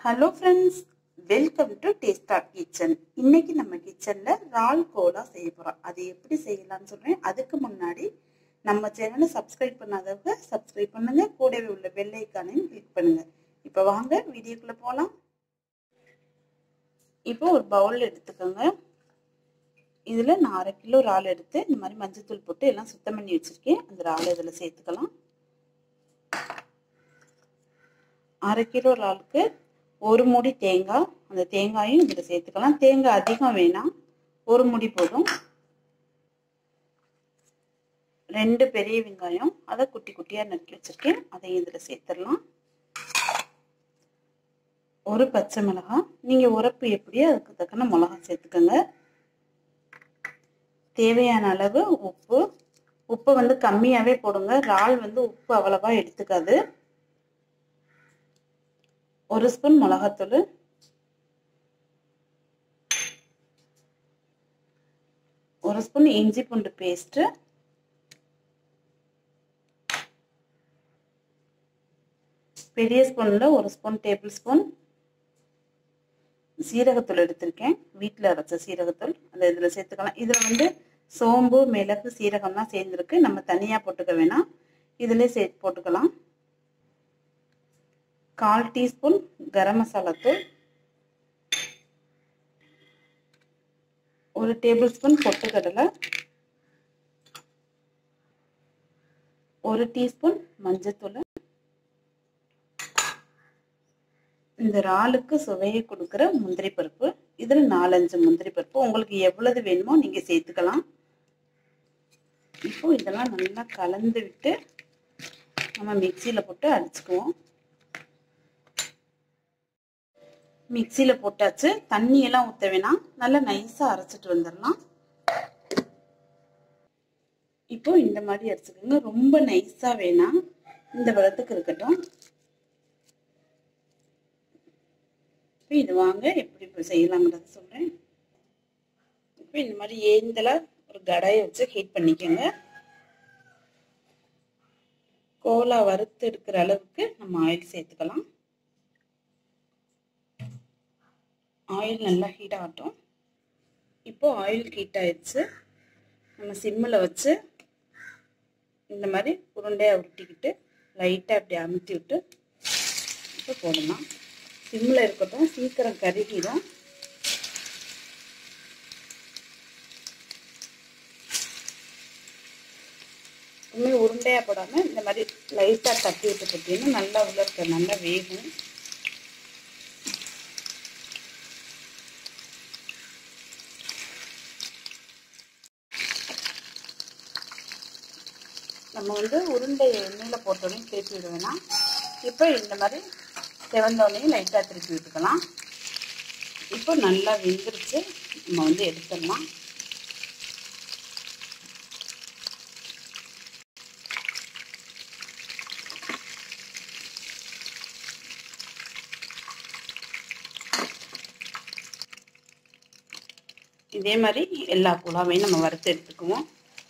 hello friends welcome to taste of kitchen இன்னைக்கு நம்ம கிச்சன்ல ரால் கோலா செய்ய போறோம் அது எப்படி செய்யலாம்னு சொல்றேன் அதுக்கு முன்னாடி நம்ம சேனலை சப்ஸ்கிரைப் பண்ணாதவங்க சப்ஸ்கிரைப் பண்ணுங்க கூடவே உள்ள பெல் ஐக்கானையும் கிளிக் பண்ணுங்க இப்போ வாங்க வீடியோக்குள்ள போகலாம் இப்போ ஒரு பவுல் எடுத்துக்கோங்க இதில் நான் அரை கிலோ இறால் எடுத்து இந்த மாதிரி மஞ்சத்தூள் போட்டு எல்லாம் சுத்தம் பண்ணி வச்சுருக்கேன் அந்த இறால் இதில் சேர்த்துக்கலாம் அரை கிலோ இறாலுக்கு ஒரு முடி தேங்காய் அந்த தேங்காயும் இதில் சேர்த்துக்கலாம் தேங்காய் அதிகம் வேணாம் ஒரு முடி போதும் ரெண்டு பெரிய வெங்காயம் அதை குட்டி குட்டியாக நறுக்கி வச்சுருக்கேன் அதையும் இதில் சேர்த்துடலாம் ஒரு பச்சை மிளகாய் நீங்கள் உரப்பு எப்படியோ அதுக்கு தக்கன மிளகா சேர்த்துக்கோங்க தேவையான அளவு உப்பு உப்பு வந்து கம்மியாகவே போடுங்க இறால் வந்து உப்பு அவ்வளவா எடுத்துக்காது ஒரு ஸ்பூன் மிளகாத்தூள் ஒரு ஸ்பூன் இஞ்சி பூண்டு பேஸ்ட்டு பெரிய ஸ்பூனில் ஒரு ஸ்பூன் டேபிள் ஸ்பூன் சீரகத்தூள் எடுத்திருக்கேன் வீட்டில் அரைச்ச சீரகத்தூள் அந்த இதில் சேர்த்துக்கலாம் இதில் வந்து சோம்பு மிளகு சீரகம்லாம் சேர்ந்துருக்கு நம்ம தனியாக போட்டுக்க வேணாம் இதிலே சே போட்டுக்கலாம் கால் டீஸ்பூன் கரம் மசாலா தூள் ஒரு டேபிள் ஸ்பூன் பொட்டுக்கடலை ஒரு டீஸ்பூன் மஞ்சத்தூள் இந்த இறாலுக்கு சுவையை கொடுக்குற முந்திரி பருப்பு இதில் நாலஞ்சு முந்திரி பருப்பு உங்களுக்கு எவ்வளவு வேணுமோ நீங்கள் சேர்த்துக்கலாம் இப்போ இதெல்லாம் நல்லா கலந்து விட்டு நம்ம மிக்சியில் போட்டு அடிச்சுக்குவோம் மிக்சியில் போட்டாச்சு தண்ணியெல்லாம் ஊற்ற வேணாம் நல்லா நைஸாக அரைச்சிட்டு வந்துடலாம் இப்போ இந்த மாதிரி அரைச்சிக்கோங்க ரொம்ப நைஸாக வேணாம் இந்த பதத்துக்கு இருக்கட்டும் இப்போ இது வாங்க எப்படி இப்போ செய்யலாங்கிறத சொல்கிறேன் இப்போ இந்த மாதிரி ஏந்தல ஒரு கடாயை வச்சு ஹீட் பண்ணிக்கோங்க கோலா வறுத்து எடுக்கிற அளவுக்கு நம்ம ஆயில் சேர்த்துக்கலாம் ஆயில் நல்லா ஹீட் ஆகட்டும் இப்போ ஆயில் ஹீட் ஆயிடுச்சு நம்ம சிம்மில் வச்சு இந்த மாதிரி உருண்டையாக உருட்டிக்கிட்டு லைட்டாக அப்படி அமுத்தி விட்டு இப்போ போடலாம் சிம்மில் இருக்கட்டும் சீக்கிரம் கருகிடும் எப்பவுமே உருண்டையாக போடாமல் இந்த மாதிரி லைட்டாக தட்டி விட்டு போட்டீங்கன்னா நல்லா உள்ள இருக்க நல்லா வேகும் நம்ம வந்து உருண்டையை எண்ணெயில் போட்டோடனே திருப்பி விட வேணாம் இப்போ இந்த மாதிரி செவந்தோடனே லைட்டாக திருப்பி விட்டுக்கலாம் இப்போ நல்லா வெந்துருச்சு நம்ம வந்து எடுத்துடலாம் இதே மாதிரி எல்லா புலாவையும் நம்ம வறுத்து எடுத்துக்குவோம்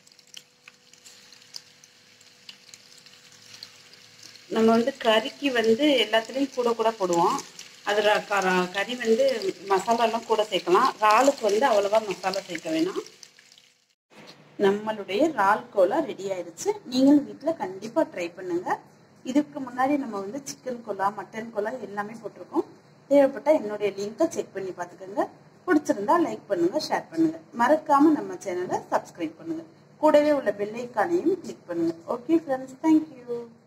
நம்ம வந்து கறிக்கு வந்து எல்லாத்துலேயும் கூட கூட போடுவோம் அதில் கறி வந்து மசாலாலாம் கூட சேர்க்கலாம் இறாலுக்கு வந்து அவ்வளோவா மசாலா சேர்க்க வேணாம் நம்மளுடைய இறால் கோலா ரெடி ஆயிடுச்சு நீங்களும் வீட்டில் கண்டிப்பாக ட்ரை பண்ணுங்கள் இதுக்கு முன்னாடி நம்ம வந்து சிக்கன் கோலா மட்டன் கோலா எல்லாமே போட்டிருக்கோம் தேவைப்பட்டால் என்னுடைய லிங்கை செக் பண்ணி பார்த்துக்கோங்க பிடிச்சிருந்தா லைக் பண்ணுங்கள் ஷேர் பண்ணுங்கள் மறக்காமல் நம்ம சேனலை சப்ஸ்கிரைப் பண்ணுங்கள் கூடவே உள்ள பெல் ஐக்கானையும் கிளிக் பண்ணுங்கள் ஓகே ஃப்ரெண்ட்ஸ் தேங்க்யூ